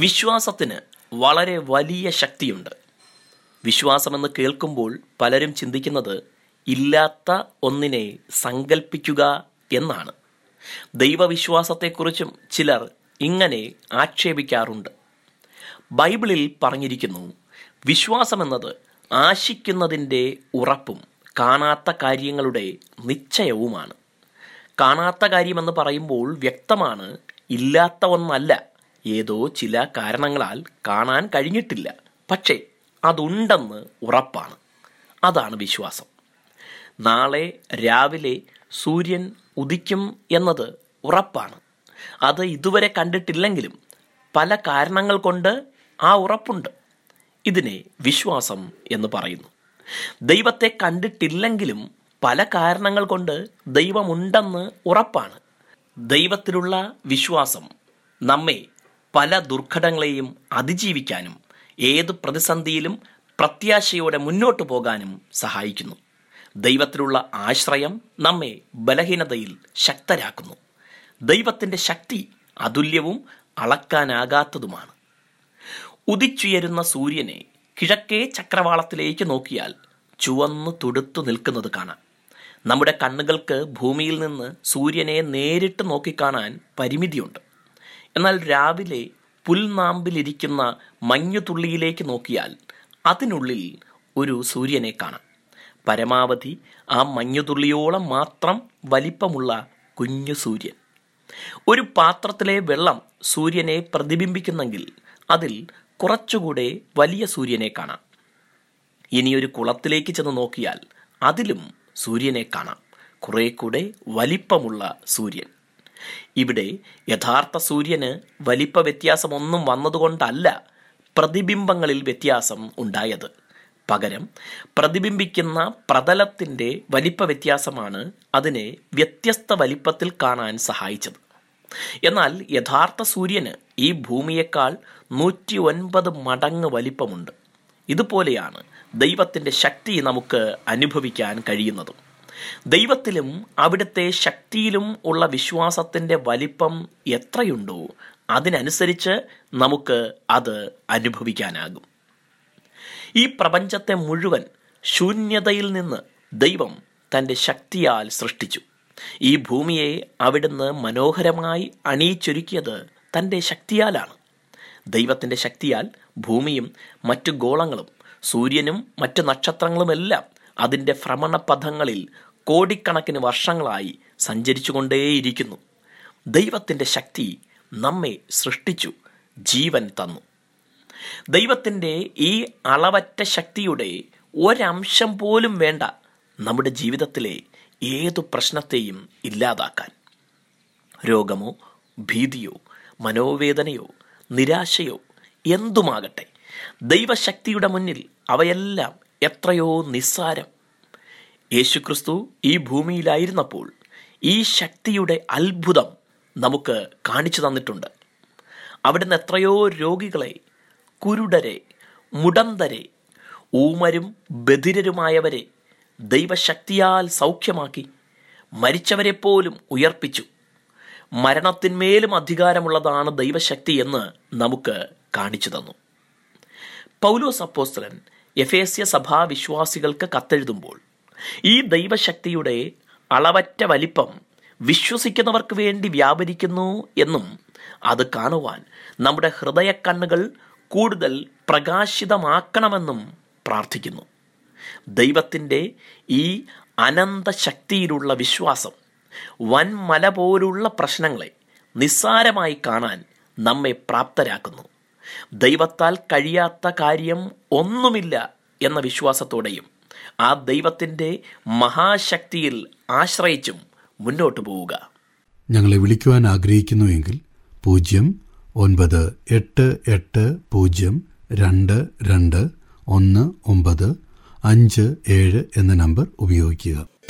വിശ്വാസത്തിന് വളരെ വലിയ ശക്തിയുണ്ട് വിശ്വാസമെന്ന് കേൾക്കുമ്പോൾ പലരും ചിന്തിക്കുന്നത് ഇല്ലാത്ത ഒന്നിനെ സങ്കല്പിക്കുക എന്നാണ് ദൈവവിശ്വാസത്തെക്കുറിച്ചും ചിലർ ഇങ്ങനെ ആക്ഷേപിക്കാറുണ്ട് ബൈബിളിൽ പറഞ്ഞിരിക്കുന്നു വിശ്വാസമെന്നത് ആശിക്കുന്നതിൻ്റെ ഉറപ്പും കാണാത്ത കാര്യങ്ങളുടെ നിശ്ചയവുമാണ് കാണാത്ത കാര്യമെന്ന് പറയുമ്പോൾ വ്യക്തമാണ് ഇല്ലാത്ത ഒന്നല്ല ഏതോ ചില കാരണങ്ങളാൽ കാണാൻ കഴിഞ്ഞിട്ടില്ല പക്ഷേ അതുണ്ടെന്ന് ഉറപ്പാണ് അതാണ് വിശ്വാസം നാളെ രാവിലെ സൂര്യൻ ഉദിക്കും എന്നത് ഉറപ്പാണ് അത് ഇതുവരെ കണ്ടിട്ടില്ലെങ്കിലും പല കാരണങ്ങൾ കൊണ്ട് ആ ഉറപ്പുണ്ട് ഇതിനെ വിശ്വാസം എന്ന് പറയുന്നു ദൈവത്തെ കണ്ടിട്ടില്ലെങ്കിലും പല കാരണങ്ങൾ കൊണ്ട് ദൈവമുണ്ടെന്ന് ഉറപ്പാണ് ദൈവത്തിലുള്ള വിശ്വാസം നമ്മെ പല ദുർഘടങ്ങളെയും അതിജീവിക്കാനും ഏത് പ്രതിസന്ധിയിലും പ്രത്യാശയോടെ മുന്നോട്ടു പോകാനും സഹായിക്കുന്നു ദൈവത്തിലുള്ള ആശ്രയം നമ്മെ ബലഹീനതയിൽ ശക്തരാക്കുന്നു ദൈവത്തിൻ്റെ ശക്തി അതുല്യവും അളക്കാനാകാത്തതുമാണ് ഉദിച്ചുയരുന്ന സൂര്യനെ കിഴക്കേ ചക്രവാളത്തിലേക്ക് നോക്കിയാൽ ചുവന്നു തുടുത്തു നിൽക്കുന്നത് കാണാം നമ്മുടെ കണ്ണുകൾക്ക് ഭൂമിയിൽ നിന്ന് സൂര്യനെ നേരിട്ട് നോക്കിക്കാണാൻ പരിമിതിയുണ്ട് എന്നാൽ രാവിലെ പുൽനാമ്പിലിരിക്കുന്ന മഞ്ഞുതുള്ളിയിലേക്ക് നോക്കിയാൽ അതിനുള്ളിൽ ഒരു സൂര്യനെ കാണാം പരമാവധി ആ മഞ്ഞുതുള്ളിയോളം മാത്രം വലിപ്പമുള്ള കുഞ്ഞു സൂര്യൻ ഒരു പാത്രത്തിലെ വെള്ളം സൂര്യനെ പ്രതിബിംബിക്കുന്നെങ്കിൽ അതിൽ കുറച്ചുകൂടെ വലിയ സൂര്യനെ കാണാം ഇനിയൊരു കുളത്തിലേക്ക് ചെന്ന് നോക്കിയാൽ അതിലും സൂര്യനെ കാണാം കുറെ കൂടെ വലിപ്പമുള്ള സൂര്യൻ ഇവിടെ യഥാർത്ഥ സൂര്യന് വലിപ്പ വ്യത്യാസമൊന്നും വന്നതുകൊണ്ടല്ല പ്രതിബിംബങ്ങളിൽ വ്യത്യാസം ഉണ്ടായത് പകരം പ്രതിബിംബിക്കുന്ന പ്രതലത്തിൻ്റെ വലിപ്പ വ്യത്യാസമാണ് അതിനെ വ്യത്യസ്ത വലിപ്പത്തിൽ കാണാൻ സഹായിച്ചത് എന്നാൽ യഥാർത്ഥ സൂര്യന് ഈ ഭൂമിയേക്കാൾ നൂറ്റി ഒൻപത് മടങ്ങ് വലിപ്പമുണ്ട് ഇതുപോലെയാണ് ദൈവത്തിൻ്റെ ശക്തി നമുക്ക് അനുഭവിക്കാൻ കഴിയുന്നതും ദൈവത്തിലും അവിടുത്തെ ശക്തിയിലും ഉള്ള വിശ്വാസത്തിൻ്റെ വലിപ്പം എത്രയുണ്ടോ അതിനനുസരിച്ച് നമുക്ക് അത് അനുഭവിക്കാനാകും ഈ പ്രപഞ്ചത്തെ മുഴുവൻ ശൂന്യതയിൽ നിന്ന് ദൈവം തൻ്റെ ശക്തിയാൽ സൃഷ്ടിച്ചു ഈ ഭൂമിയെ അവിടുന്ന് മനോഹരമായി അണിയിച്ചൊരുക്കിയത് തൻ്റെ ശക്തിയാലാണ് ദൈവത്തിൻ്റെ ശക്തിയാൽ ഭൂമിയും മറ്റു ഗോളങ്ങളും സൂര്യനും മറ്റു നക്ഷത്രങ്ങളുമെല്ലാം അതിൻ്റെ ഭ്രമണപഥങ്ങളിൽ കോടിക്കണക്കിന് വർഷങ്ങളായി സഞ്ചരിച്ചുകൊണ്ടേയിരിക്കുന്നു ദൈവത്തിൻ്റെ ശക്തി നമ്മെ സൃഷ്ടിച്ചു ജീവൻ തന്നു ദൈവത്തിൻ്റെ ഈ അളവറ്റ ശക്തിയുടെ ഒരംശം പോലും വേണ്ട നമ്മുടെ ജീവിതത്തിലെ ഏതു പ്രശ്നത്തെയും ഇല്ലാതാക്കാൻ രോഗമോ ഭീതിയോ മനോവേദനയോ നിരാശയോ എന്തുമാകട്ടെ ദൈവശക്തിയുടെ മുന്നിൽ അവയെല്ലാം എത്രയോ നിസ്സാരം യേശുക്രിസ്തു ഈ ഭൂമിയിലായിരുന്നപ്പോൾ ഈ ശക്തിയുടെ അത്ഭുതം നമുക്ക് കാണിച്ചു തന്നിട്ടുണ്ട് അവിടുന്ന് എത്രയോ രോഗികളെ കുരുടരെ മുടന്തരെ ഊമരും ബധിരരുമായവരെ ദൈവശക്തിയാൽ സൗഖ്യമാക്കി മരിച്ചവരെ പോലും ഉയർപ്പിച്ചു മരണത്തിന്മേലും അധികാരമുള്ളതാണ് ദൈവശക്തി എന്ന് നമുക്ക് കാണിച്ചു തന്നു പൗലോസ് അപ്പോസ്തലൻ എഫേസ്യ സഭാ വിശ്വാസികൾക്ക് കത്തെഴുതുമ്പോൾ ഈ ദൈവശക്തിയുടെ അളവറ്റ വലിപ്പം വിശ്വസിക്കുന്നവർക്ക് വേണ്ടി വ്യാപരിക്കുന്നു എന്നും അത് കാണുവാൻ നമ്മുടെ ഹൃദയക്കണ്ണുകൾ കൂടുതൽ പ്രകാശിതമാക്കണമെന്നും പ്രാർത്ഥിക്കുന്നു ദൈവത്തിൻ്റെ ഈ അനന്ത ശക്തിയിലുള്ള വിശ്വാസം വൻ മല പോലുള്ള പ്രശ്നങ്ങളെ നിസ്സാരമായി കാണാൻ നമ്മെ പ്രാപ്തരാക്കുന്നു ദൈവത്താൽ കഴിയാത്ത കാര്യം ഒന്നുമില്ല എന്ന വിശ്വാസത്തോടെയും ആ ദൈവത്തിൻ്റെ മഹാശക്തിയിൽ ആശ്രയിച്ചും മുന്നോട്ടു പോവുക ഞങ്ങളെ വിളിക്കുവാൻ ആഗ്രഹിക്കുന്നുവെങ്കിൽ പൂജ്യം ഒൻപത് എട്ട് എട്ട് പൂജ്യം രണ്ട് രണ്ട് ഒന്ന് ഒമ്പത് അഞ്ച് ഏഴ് എന്ന നമ്പർ ഉപയോഗിക്കുക